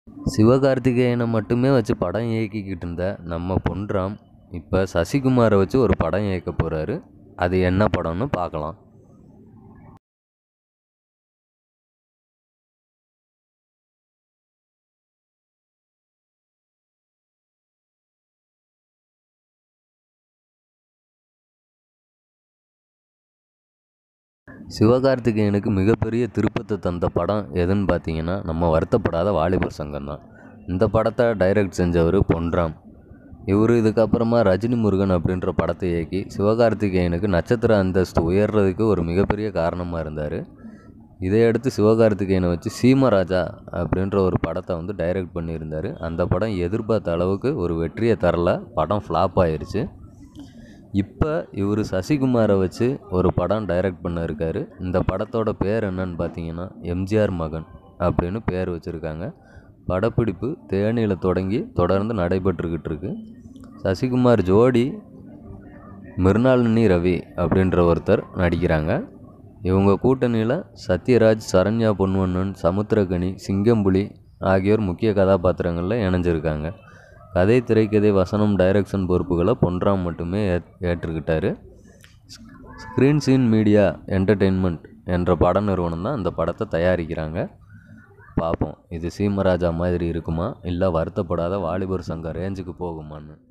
சிவகார்த்திகேயனை மட்டுமே வச்சு படம் இயக்கிக்கிட்டு இருந்த நம்ம பொன்ராம் இப்போ சசிகுமாரை வச்சு ஒரு படம் இயக்க போகிறாரு அது என்ன படம்னு பார்க்கலாம் சிவகார்த்திகேயனுக்கு மிகப்பெரிய திருப்பத்தை தந்த படம் எதுன்னு பார்த்தீங்கன்னா நம்ம வருத்தப்படாத வாலிபர் சங்கம் தான் இந்த படத்தை டைரக்ட் செஞ்சவர் பொன்ராம் இவர் இதுக்கப்புறமா ரஜினி முருகன் அப்படின்ற படத்தை இயக்கி சிவகார்த்திகேயனுக்கு நட்சத்திர அந்தஸ்து உயர்றதுக்கு ஒரு மிகப்பெரிய காரணமாக இருந்தார் இதையடுத்து சிவகார்த்திகேயனை வச்சு சீமராஜா அப்படின்ற ஒரு படத்தை வந்து டைரக்ட் பண்ணியிருந்தார் அந்த படம் எதிர்பார்த்த அளவுக்கு ஒரு வெற்றியை தரல படம் ஃப்ளாப் ஆயிருச்சு இப்போ இவர் சசிகுமாரை வச்சு ஒரு படம் டைரக்ட் பண்ண இருக்காரு இந்த படத்தோட பேர் என்னன்னு பார்த்தீங்கன்னா எம்ஜிஆர் மகன் அப்படின்னு பேர் வச்சுருக்காங்க படப்பிடிப்பு தேனியில் தொடங்கி தொடர்ந்து நடைபெற்றுக்கிட்டு இருக்கு சசிகுமார் ஜோடி மிருணாளினி ரவி அப்படின்ற ஒருத்தர் நடிக்கிறாங்க இவங்க கூட்டணியில் சத்யராஜ் சரண்யா பொன்வண்ணன் சமுத்திரகனி சிங்கம்புலி ஆகியோர் முக்கிய கதாபாத்திரங்களில் இணைஞ்சிருக்காங்க கதை திரைக்கதை வசனம் டைரக்ஷன் பொறுப்புகளை பொன்ராம் மட்டுமே ஏற் ஏற்றுக்கிட்டாரு ஸ்க்ரீன் சீன் மீடியா என்டர்டெயின்மெண்ட் என்ற பட நிறுவனம் தான் இந்த படத்தை தயாரிக்கிறாங்க பார்ப்போம் இது சீமராஜா மாதிரி இருக்குமா இல்லை வருத்தப்படாத வாலிபர் சங்கம் ரேஞ்சுக்கு போகுமான்னு